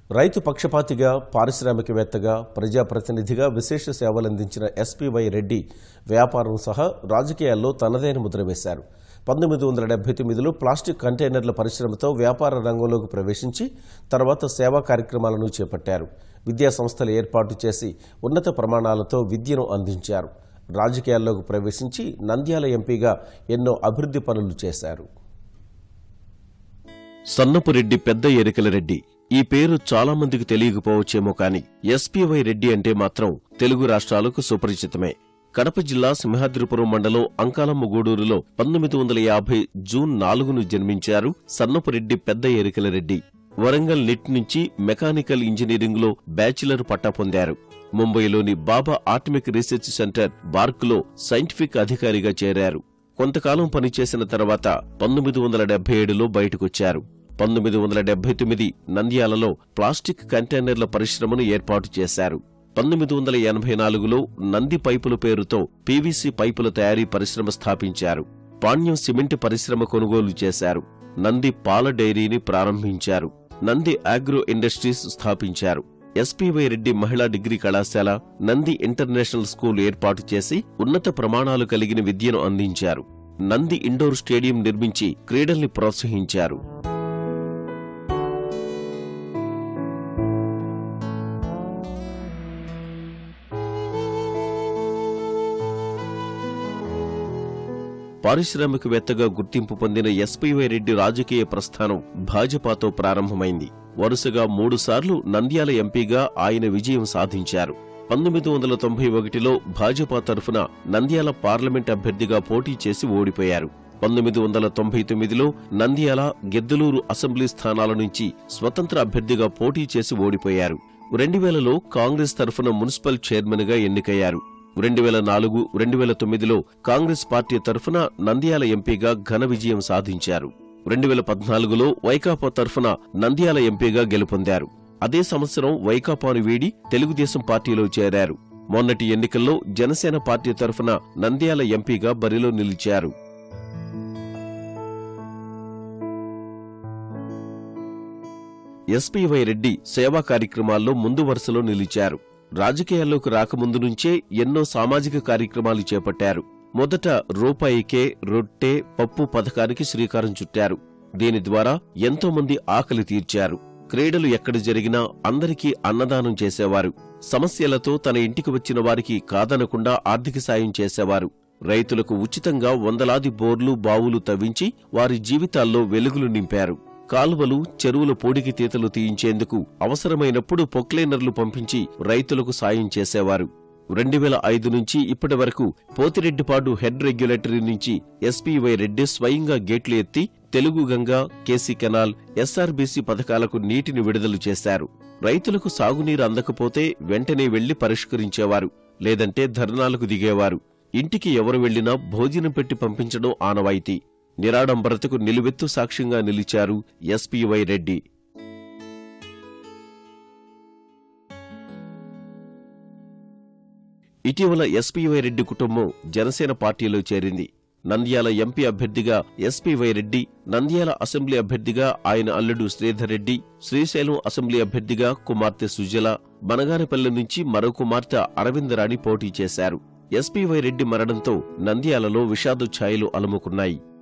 రైతు పక్షపాతిగా పారిశ్రామికవేత్తగా ప్రజాప్రతినిధిగా విశేష సేవలందించిన ఎస్పీవై రెడ్డి వ్యాపారం సహా రాజకీయాల్లో తనదైన ముద్ర వేశారు పంతొమ్మిది వందల డెబ్బై తొమ్మిదిలో ప్లాస్టిక్ కంటైనర్ల పరిశ్రమతో వ్యాపార రంగంలోకి ప్రవేశించి తర్వాత సేవా కార్యక్రమాలను చేపట్టారు విద్యా సంస్థలు ఏర్పాటు చేసి ఉన్నత ప్రమాణాలతో విద్యను అందించారు రాజకీయాల్లోకి ప్రవేశించి నంద్యాల ఎంపీగా ఎన్నో అభివృద్ధి పనులు చేశారు సన్నపురెడ్డి పెద్ద ఎరికల రెడ్డి ఈ పేరు చాలా మందికి తెలియకపోవచ్చేమో కాని ఎస్పీవై రెడ్డి అంటే మాత్రం తెలుగు రాష్ట్రాలకు సుపరిచితమే కడప జిల్లా సింహాద్రిపురం మండలం అంకాలమ్మ గూడూరులో పంతొమ్మిది వందల యాభై జూన్ నాలుగును జన్మించారు సన్నపురెడ్డి పెద్ద ఎరికల రెడ్డి వరంగల్ నిట్ నుంచి మెకానికల్ ఇంజనీరింగ్లో బ్యాచిలర్ పట్టా పొందారు ముంబైలోని బాబా ఆటమిక్ రీసెర్చ్ సెంటర్ బార్క్లో సైంటిఫిక్ అధికారిగా చేరారు కొంతకాలం పనిచేసిన తర్వాత పంతొమ్మిది వందల డెబ్బై ఏడులో బయటకొచ్చారు పంతొమ్మిది వందల డెబ్బై తొమ్మిది నంద్యాలలో ప్లాస్టిక్ కంటైనర్ల పరిశ్రమను ఏర్పాటు చేశారు పంతొమ్మిది వందల ఎనభై నాలుగులో నంది పైపుల పేరుతో పీవీసీ పైపుల తయారీ పరిశ్రమ స్థాపించారు పాణ్యం సిమెంట్ పరిశ్రమ కొనుగోలు చేశారు నంది పాల డైరీని ప్రారంభించారు నంది ఆగ్రో ఇండస్ట్రీస్ స్థాపించారు ఎస్పీవై రెడ్డి మహిళా డిగ్రీ కళాశాల నంది ఇంటర్నేషనల్ స్కూల్ ఏర్పాటు చేసి ఉన్నత ప్రమాణాలు కలిగిన విద్యను అందించారు నంది ఇండోర్ స్టేడియం నిర్మించి క్రీడల్ని ప్రోత్సహించారు పారిశ్రామికవేత్తగా గుర్తింపు పొందిన ఎస్పీవై రెడ్డి రాజకీయ ప్రస్థానం భాజపాతో ప్రారంభమైంది వరుసగా మూడుసార్లు నంద్యాల ఎంపీగా ఆయన విజయం సాధించారు పంతొమ్మిది వందల తొంభై ఒకటిలో భాజపా తరఫున నంద్యాల పార్లమెంట్ అభ్యర్థిగా పోటీ చేసి ఓడిపోయారు పంతొమ్మిది వందల తొంభై తొమ్మిదిలో నంద్యాల గెద్దలూరు అసెంబ్లీ స్థానాల నుంచి స్వతంత్ర అభ్యర్థిగా పోటీ చేసి ఓడిపోయారు రెండు వేలలో కాంగ్రెస్ తరఫున మున్సిపల్ చైర్మన్గా ఎన్నికయ్యారు రెండు వేల నాలుగు రెండు వేల తొమ్మిదిలో కాంగ్రెస్ పార్టీ తరఫున నంద్యాల ఎంపీగా ఘన విజయం సాధించారు రెండు వేల పద్నాలుగులో వైకాపా తరఫున నంద్యాల ఎంపీగా గెలుపొందారు అదే సంవత్సరం వైకాపాను వీడి తెలుగుదేశం పార్టీలో చేరారు మొన్నటి ఎన్నికల్లో జనసేన పార్టీ తరఫున నంద్యాల ఎంపీగా బరిలో నిలిచారు ఎస్పీవై రెడ్డి సేవా కార్యక్రమాల్లో ముందు వరుసలో నిలిచారు రాజకీయాల్లోకి రాకముందు నుంచే ఎన్నో సామాజిక కార్యక్రమాలు చేపట్టారు మొదట రూపాయికే రొట్టె పప్పు పథకానికి శ్రీకారం చుట్టారు దీని ద్వారా ఎంతో మంది ఆకలి తీర్చారు క్రీడలు ఎక్కడ జరిగినా అందరికీ అన్నదానం చేసేవారు సమస్యలతో తన ఇంటికి వచ్చిన వారికి కాదనకుండా ఆర్థిక సాయం చేసేవారు రైతులకు ఉచితంగా వందలాది బోర్లు బావులు తవ్వించి వారి జీవితాల్లో వెలుగులు నింపారు కాలువలు చెరువుల పోడికి తీతలు తీయించేందుకు అవసరమైనప్పుడు పొక్లైనర్లు పంపించి రైతులకు సాయం చేసేవారు రెండు వేల ఐదు నుంచి ఇప్పటి వరకు పోతిరెడ్డిపాడు హెడ్ రెగ్యులేటరీ నుంచి ఎస్పీవై రెడ్డి స్వయంగా గేట్లు ఎత్తి Telugu Ganga KC canal SRBC పథకాలకు నీటిని విడుదల చేశారు రైతులకు సాగునీరు అందకపోతే వెంటనే వెళ్లి పరిష్కరించేవారు లేదంటే ధర్నాలకు దిగేవారు ఇంటికి ఎవరు వెళ్లినా భోజనం పెట్టి పంపించడం ఆనవాయితీ నిరాడంబరతకు నిలువెత్తు సాక్ష్యంగా నిలిచారు ఎస్పీవై రెడ్డి ఇటీవల ఎస్పీవై రెడ్డి కుటుంబం జనసేన పార్టీలో చేరింది నంద్యాల ఎంపీ అభ్యర్థిగా ఎస్పీవై రెడ్డి నంద్యాల అసెంబ్లీ అభ్యర్థిగా ఆయన అల్లుడు శ్రీధర్ రెడ్డి శ్రీశైలం అసెంబ్లీ అభ్యర్థిగా కుమార్తె సుజల బనగానపల్లి నుంచి మరో కుమార్తె అరవిందరాణి పోటీ చేశారు ఎస్పీవై రెడ్డి మరణంతో నంద్యాలలో విషాద ఛాయలు అలుముకున్నాయి